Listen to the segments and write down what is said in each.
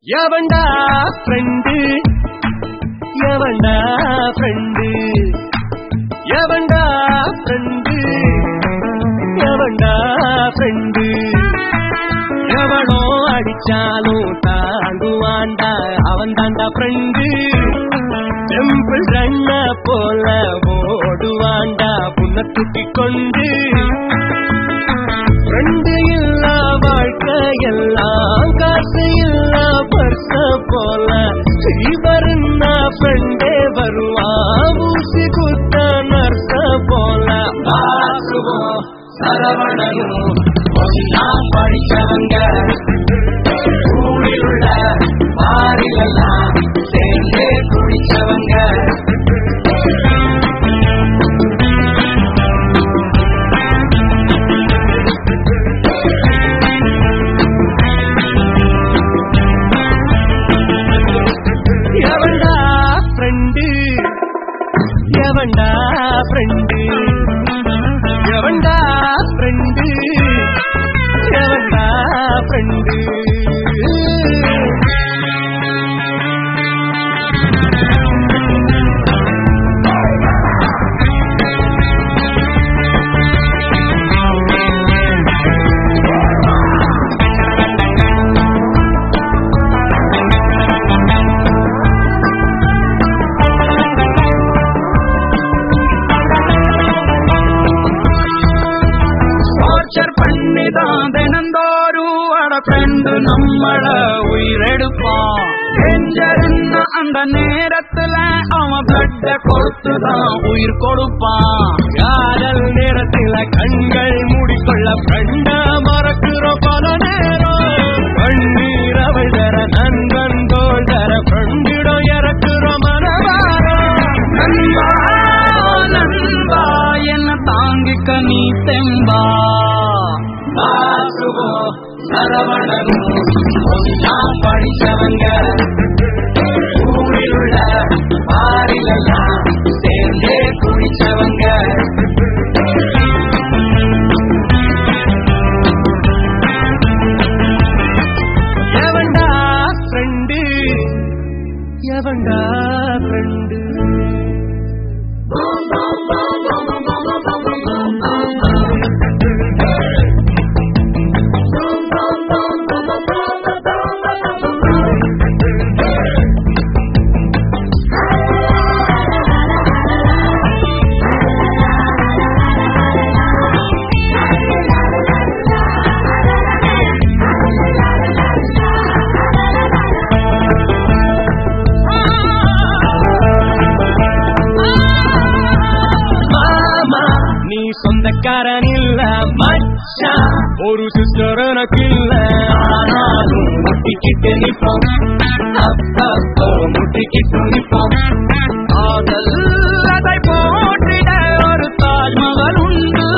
எவன்டா ஃப்ரெண்டு எவன்டா ஃப்ரெண்டு எவன்டா ஃப்ரெண்டு எவன்டா ஃப்ரெண்டு எவனோ அடிச்சாலும் தாங்குவான்டா அவன் தாண்டா ஃப்ரெண்டு டெம்பிள் ரண்ண போல ஓடுவான்டா புண்ண தூக்கி கொண்டு ஃப்ரெண்டு இல்லா வாழ்க்கையெல்லாம் காசு இல்லா பர்ச போல இவருன்னா ஃப்ரெண்டே வருவா ஊசி குத்த நர்ச போல பாசுவோம் சரவணனும் ஒன்னா படிச்சவங்க ஊரில் உள்ள பாரிலெல்லாம் சேர்ந்தே குடிச்சவங்க எவன்டா ஃப்ரெண்டு எவன்டா ஃப்ரெண்டு எவன்டா ஃப்ரெண்டு எவன்டா ஃப்ரெண்டு டார்ச்சர் பண்ணிதான் தினந்தோறும் அட ஃப்ரெண்டு நம்மள உயிரெடுப்பான் டேஞ்சர்னு அந்த நேரத்துல அவன் பிளட்ட கொடுத்துதான் உயிர் கொடுப்பான் காதல் நேரத்தில கண்கள் மூடிக்கொள்ள ஃப்ரெண்ட மறக்கிறோம் பல நேரம் கண்ணீர் அவள் தர நண்பன் தோல் தர ஃப்ரெண்டிடம் இறக்குறோம் மனவாரம் நண்பா நண்பா என்ன தாங்கிக்க நீ தெம்பா பாசுவோம் சரவணனும் ஒன்னா படிச்சவங்க ஊரில் உள்ள பாரிலெல்லாம் சேர்ந்தே குடிச்சவங்க எவன்டா ஃப்ரெண்டு எவன்டா ஃப்ரெண்டு மாமா நீ சொந்தக்காரன் இல்ல மச்சான் ஒரு சிஸ்டர் எனக்கு இல்ல ஆனாலும் முட்டிக்கிட்டு நிப்போம் அப்பப்போ முட்டிக்கிட்டு நிப்போம் காதல் அதை போற்றிட ஒரு தாஜ்மஹல் உண்டு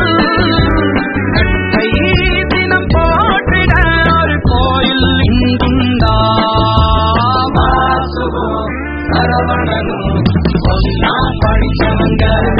கட்டை தினம் போற்றிட ஒரு கோயில் இங்குண்டா வாசுவோம் சரவணனும் ஒன்னா படிச்சவங்க